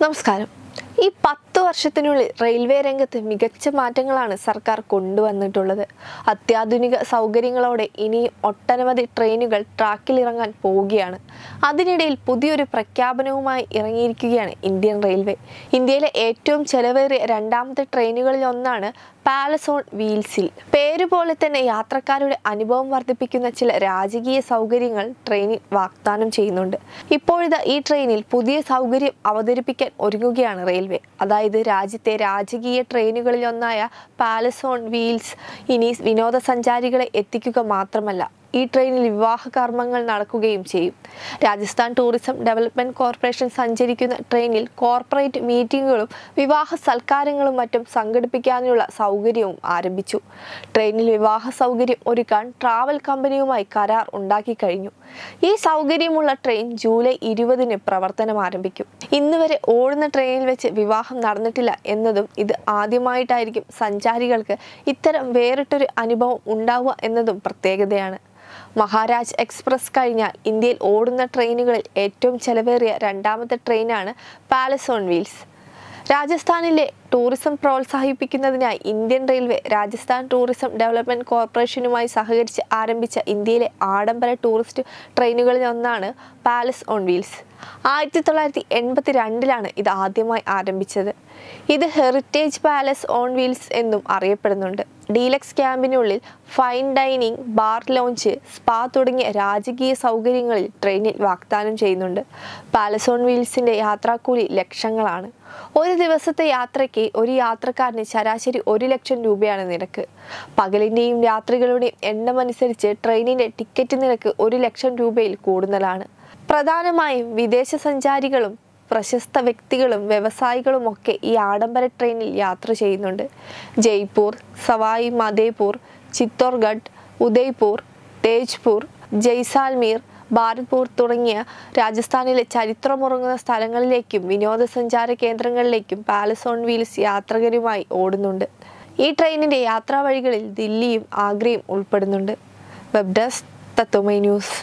നമസ്കാരം ഈ പത്ത് വർഷത്തിനുള്ളിൽ റെയിൽവേ രംഗത്ത് മികച്ച മാറ്റങ്ങളാണ് സർക്കാർ കൊണ്ടുവന്നിട്ടുള്ളത് അത്യാധുനിക സൗകര്യങ്ങളോടെ ഇനിയും ഒട്ടനവധി ട്രെയിനുകൾ ട്രാക്കിലിറങ്ങാൻ പോവുകയാണ് അതിനിടയിൽ പുതിയൊരു പ്രഖ്യാപനവുമായി ഇറങ്ങിയിരിക്കുകയാണ് ഇന്ത്യൻ റെയിൽവേ ഇന്ത്യയിലെ ഏറ്റവും ചെലവേറിയ രണ്ടാമത്തെ ട്രെയിനുകളിൽ ഒന്നാണ് പാലസ് ഓൺ വീൽസിൽ പേര് പോലെ തന്നെ യാത്രക്കാരുടെ അനുഭവം വർദ്ധിപ്പിക്കുന്ന ചില രാജകീയ സൗകര്യങ്ങൾ ട്രെയിനിൽ വാഗ്ദാനം ചെയ്യുന്നുണ്ട് ഇപ്പോഴിതാ ഈ ട്രെയിനിൽ പുതിയ സൗകര്യം അവതരിപ്പിക്കാൻ ഒരുങ്ങുകയാണ് റെയിൽവേ അതായത് രാജ്യത്തെ രാജകീയ ട്രെയിനുകളിൽ ഒന്നായ പാലസ് ഓൺ വീൽസ് ഇനി വിനോദസഞ്ചാരികളെ എത്തിക്കുക മാത്രമല്ല ഈ ട്രെയിനിൽ വിവാഹ കർമ്മങ്ങൾ നടക്കുകയും ചെയ്യും രാജസ്ഥാൻ ടൂറിസം ഡെവലപ്മെന്റ് കോർപ്പറേഷൻ സഞ്ചരിക്കുന്ന ട്രെയിനിൽ കോർപ്പറേറ്റ് മീറ്റിങ്ങുകളും വിവാഹ സൽക്കാരങ്ങളും മറ്റും സംഘടിപ്പിക്കാനുള്ള സൗകര്യവും ആരംഭിച്ചു ട്രെയിനിൽ വിവാഹ സൗകര്യം ഒരുക്കാൻ ട്രാവൽ കമ്പനിയുമായി കരാർ ഉണ്ടാക്കി കഴിഞ്ഞു ഈ സൗകര്യമുള്ള ട്രെയിൻ ജൂലൈ ഇരുപതിന് പ്രവർത്തനം ആരംഭിക്കും ഇന്ന് വരെ ഓടുന്ന ട്രെയിനിൽ വെച്ച് വിവാഹം നടന്നിട്ടില്ല എന്നതും ഇത് ആദ്യമായിട്ടായിരിക്കും സഞ്ചാരികൾക്ക് ഇത്തരം വേറിട്ടൊരു അനുഭവം ഉണ്ടാവുക എന്നതും പ്രത്യേകതയാണ് മഹാരാജ് എക്സ്പ്രസ് കഴിഞ്ഞാൽ ഇന്ത്യയിൽ ഓടുന്ന ട്രെയിനുകളിൽ ഏറ്റവും ചെലവേറിയ രണ്ടാമത്തെ ട്രെയിനാണ് പാലസ് ഓൺ വീൽസ് രാജസ്ഥാനിലെ ടൂറിസം പ്രോത്സാഹിപ്പിക്കുന്നതിനായി Indian railway Rajasthan tourism development കോർപ്പറേഷനുമായി സഹകരിച്ച് ആരംഭിച്ച ഇന്ത്യയിലെ ആഡംബര ടൂറിസ്റ്റ് ട്രെയിനുകളിൽ ഒന്നാണ് പാലസ് ഓൺ വീൽസ് ആയിരത്തി തൊള്ളായിരത്തി എൺപത്തി രണ്ടിലാണ് ഇത് ആദ്യമായി ആരംഭിച്ചത് ഇത് ഹെറിറ്റേജ് പാലസ് ഓൺ വീൽസ് എന്നും അറിയപ്പെടുന്നുണ്ട് ഡീലക്സ് ക്യാമ്പിനുള്ളിൽ fine dining bar lounge spa തുടങ്ങിയ രാജകീയ സൗകര്യങ്ങളിൽ ട്രെയിനിൽ വാഗ്ദാനം ചെയ്യുന്നുണ്ട് പാലസ് ഓൺ വീൽസിന്റെ യാത്രാക്കൂലി ലക്ഷങ്ങളാണ് ഒരു ദിവസത്തെ യാത്രയ്ക്ക് ഒരു യാത്രക്കാരന് ശരാശരി ഒരു ലക്ഷം രൂപയാണ് നിരക്ക് പകലിൻ്റെയും രാത്രികളുടെയും എണ്ണമനുസരിച്ച് ട്രെയിനിന്റെ ടിക്കറ്റ് നിരക്ക് ഒരു ലക്ഷം രൂപയിൽ കൂടുതലാണ് പ്രധാനമായും വിദേശ സഞ്ചാരികളും പ്രശസ്ത വ്യക്തികളും വ്യവസായികളും ഒക്കെ ഈ ആഡംബര ട്രെയിനിൽ യാത്ര ചെയ്യുന്നുണ്ട് ജയ്പൂർ സവായി മധേപൂർ ചിത്തോർഗഡ് ഉദയ്പൂർ തേജ്പൂർ ജയ്സാൽമീർ ഭാരത്പൂർ തുടങ്ങിയ രാജസ്ഥാനിലെ ചരിത്രമുറങ്ങുന്ന സ്ഥലങ്ങളിലേക്കും വിനോദസഞ്ചാര കേന്ദ്രങ്ങളിലേക്കും പാലസ് ഓൺ വീൽസ് യാത്രികരുമായി ഓടുന്നുണ്ട് ഈ ട്രെയിനിന്റെ യാത്രാ വഴികളിൽ ദില്ലിയും ആഗ്രയും ഉൾപ്പെടുന്നുണ്ട് web desk Tatwamayi news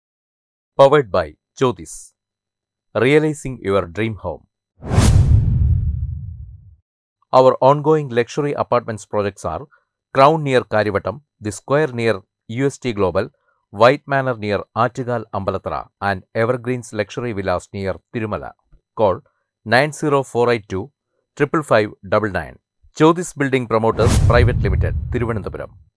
powered by Jyotis. Realizing your dream home. Our ongoing luxury apartments projects are Crown near Karivatam, The Square near UST Global, White Manor near Artigal Ambalatra, and Evergreens Luxury Villas near Tirumala. Call 90482 55599. Jyotis Building Promoters Private Limited, Thiruvananthapuram.